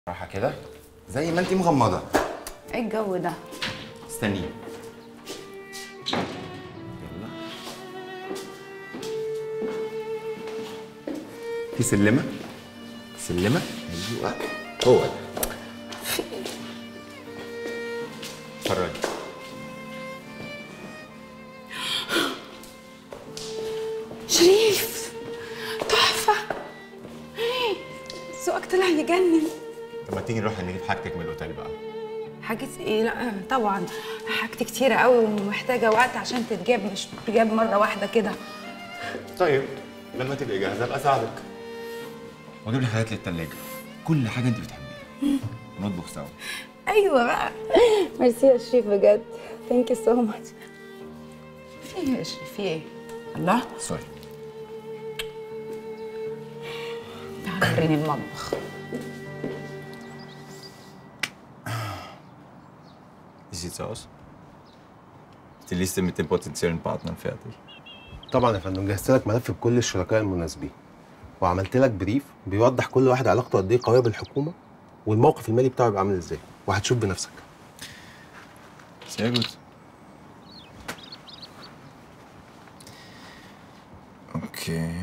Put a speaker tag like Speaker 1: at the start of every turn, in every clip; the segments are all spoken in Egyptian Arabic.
Speaker 1: راحة كده زي ما انت مغمضة
Speaker 2: ايه الجو ده
Speaker 1: استني يلا في سلمة سلمة ايوه هو ده اتفرجي
Speaker 2: شريف تحفة ذوقك طلع يجنن
Speaker 1: طب ما تيجي نروح نجيب حاجتك من الاوتيل بقى
Speaker 2: حاجة ايه لا طبعا حاجتي كتيرة قوي ومحتاجة وقت عشان تتجاب مش تتجاب مرة واحدة كده
Speaker 1: طيب لما تبقي جاهزة ابقى اساعدك واجيب لك حاجات للتلاجة كل حاجة انت بتحبيها ونطبخ سوا
Speaker 2: ايوه بقى ميرسي يا شريف بجد ثانك يو سو ماتش في ايه يا شريف في ايه الله
Speaker 1: سوري
Speaker 2: تعال وريني المطبخ
Speaker 3: Wie sieht's aus? Ist die Liste mit den potenziellen Partnern fertig?
Speaker 4: طبعا يا فندم جهزت لك ملف بكل الشركاء المناسبين وعملت لك بريف بيوضح كل واحد علاقته قد ايه قويه بالحكومه والموقف المالي بتاعه يبقى عامل ازاي وهتشوف بنفسك
Speaker 3: Sehr gut. Okay.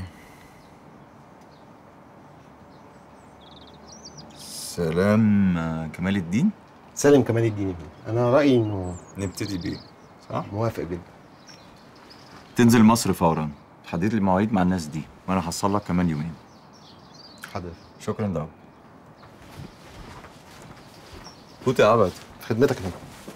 Speaker 3: سلام آه، كمال الدين
Speaker 4: سالم كمال الدين يا فندم. انا رايي انه
Speaker 3: نبتدي بيه صح؟
Speaker 4: موافق جدا
Speaker 3: تنزل مصر فورا حدد لي المواعيد مع الناس دي وانا هحصل لك كمان يومين
Speaker 4: حاضر
Speaker 3: شكرا دعوة Gute Arbeit.
Speaker 4: في خدمتك يا فندم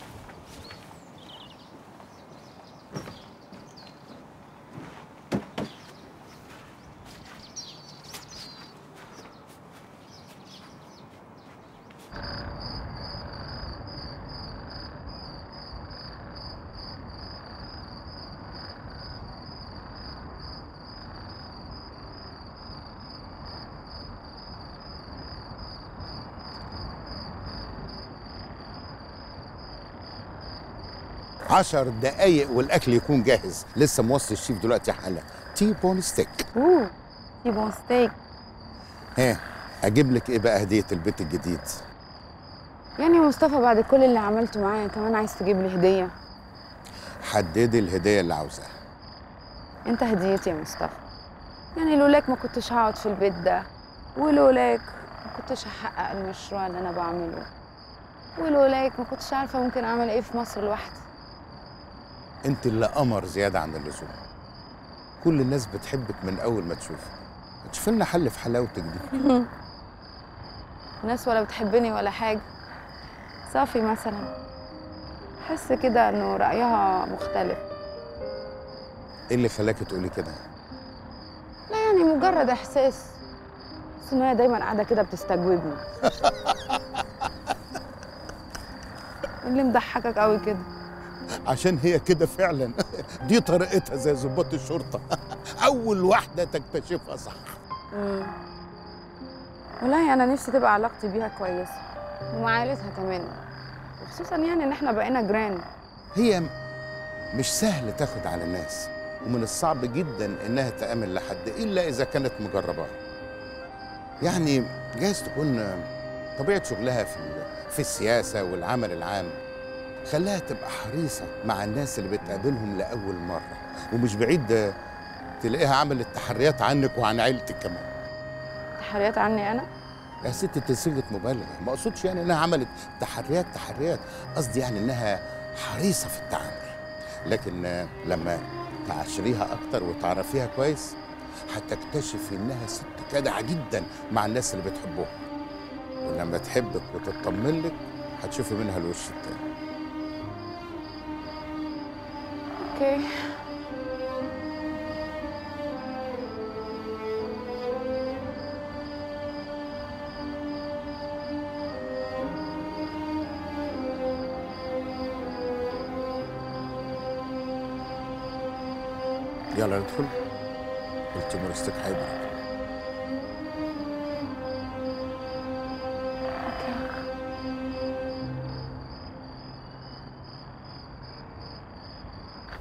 Speaker 5: عشر دقايق والاكل يكون جاهز لسه موصي الشيف دلوقتي حالا تي بون ستيك
Speaker 2: اوه يبقى ستيك
Speaker 5: ها اجيب لك ايه بقى هديه البيت الجديد
Speaker 2: يعني يا مصطفى بعد كل اللي عملته معايا كمان عايز تجيب لي هدية
Speaker 5: حددي الهديه اللي عاوزاها
Speaker 2: انت هديتي يا مصطفى يعني لولاك ما كنتش هقعد في البيت ده ولولاك ما كنتش هحقق المشروع اللي انا بعمله ولولاك ما كنتش عارفه ممكن اعمل ايه في مصر لوحدي
Speaker 5: انت اللي قمر زياده عن اللزوم كل الناس بتحبك من اول ما تشوفك تشوف لنا حل في حلاوتك دي
Speaker 2: الناس ولا بتحبني ولا حاجه صافي مثلا حس كده انه رايها مختلف
Speaker 5: ايه اللي خلاكي تقولي كده
Speaker 2: لا يعني مجرد احساس بس ان هي دايما قاعده كده بتستجوبني اللي مضحكك قوي كده
Speaker 5: عشان هي كده فعلا دي طريقتها زي ضباط الشرطه اول واحده تكتشفها صح
Speaker 2: مم. والله انا نفسي تبقى علاقتي بيها كويسه ومع عيلتها كمان وخصوصا يعني ان احنا بقينا جيران
Speaker 5: هي م- مش سهل تاخد على الناس ومن الصعب جدا انها تامن لحد الا اذا كانت مجربه يعني جايز تكون طبيعه شغلها في ال- في السياسه والعمل العام خلاها تبقى حريصه مع الناس اللي بتقابلهم لاول مره ومش بعيد تلاقيها عملت تحريات عنك وعن عيلتك كمان
Speaker 2: تحريات عني انا
Speaker 5: يا ست دي صيغه مبالغه ما اقصدش يعني انها عملت تحريات تحريات قصدي يعني انها حريصه في التعامل لكن آه، لما تعاشريها اكتر وتعرفيها كويس هتكتشفي انها ست جدعه جدا مع الناس اللي بتحبوها ولما تحبك وتطمن لك هتشوفي منها الوش التاني
Speaker 2: اوكي
Speaker 5: يلا ندخل التيمور ستيك هيبرد